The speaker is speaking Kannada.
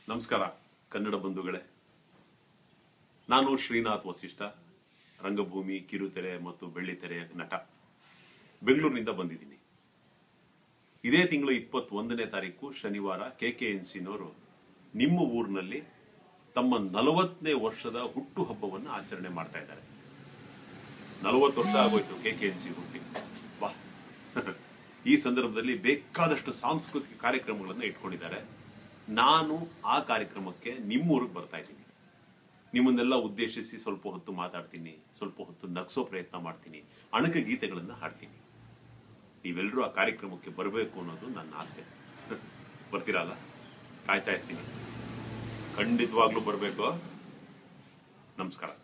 ನಮಸ್ಕಾರ ಕನ್ನಡ ಬಂಧುಗಳೇ ನಾನು ಶ್ರೀನಾಥ್ ವಸಿಷ್ಠ ರಂಗಭೂಮಿ ಕಿರುತೆರೆ ಮತ್ತು ಬೆಳ್ಳಿತೆರೆಯ ನಟ ಬೆಂಗಳೂರಿನಿಂದ ಬಂದಿದ್ದೀನಿ ಇದೇ ತಿಂಗಳು ಇಪ್ಪತ್ತೊಂದನೇ ತಾರೀಕು ಶನಿವಾರ ಕೆ ಕೆ ಎನ್ ಸಿನವರು ನಿಮ್ಮ ಊರಿನಲ್ಲಿ ತಮ್ಮ ನಲವತ್ತನೇ ವರ್ಷದ ಹುಟ್ಟು ಹಬ್ಬವನ್ನು ಆಚರಣೆ ಮಾಡ್ತಾ ಇದ್ದಾರೆ ನಲವತ್ತು ವರ್ಷ ಆಗೋಯ್ತು ಕೆ ಕೆ ಎನ್ ಸಿ ಹುಟ್ಟಿ ವಾ ಈ ಸಂದರ್ಭದಲ್ಲಿ ಬೇಕಾದಷ್ಟು ಸಾಂಸ್ಕೃತಿಕ ಕಾರ್ಯಕ್ರಮಗಳನ್ನು ಇಟ್ಕೊಂಡಿದ್ದಾರೆ ನಾನು ಆ ಕಾರ್ಯಕ್ರಮಕ್ಕೆ ನಿಮ್ಮೂರಿಗೆ ಬರ್ತಾ ಇದ್ದೀನಿ ನಿಮ್ಮನ್ನೆಲ್ಲ ಉದ್ದೇಶಿಸಿ ಸ್ವಲ್ಪ ಹೊತ್ತು ಮಾತಾಡ್ತೀನಿ ಸ್ವಲ್ಪ ಹೊತ್ತು ನಗ್ಸೋ ಪ್ರಯತ್ನ ಮಾಡ್ತೀನಿ ಅಣಕ ಗೀತೆಗಳನ್ನು ಹಾಡ್ತೀನಿ ನೀವೆಲ್ಲರೂ ಆ ಕಾರ್ಯಕ್ರಮಕ್ಕೆ ಬರಬೇಕು ಅನ್ನೋದು ನನ್ನ ಆಸೆ ಬರ್ತೀರಲ್ಲ ಕಾಯ್ತಾ ಇರ್ತೀನಿ ಖಂಡಿತವಾಗ್ಲೂ ಬರಬೇಕು ನಮಸ್ಕಾರ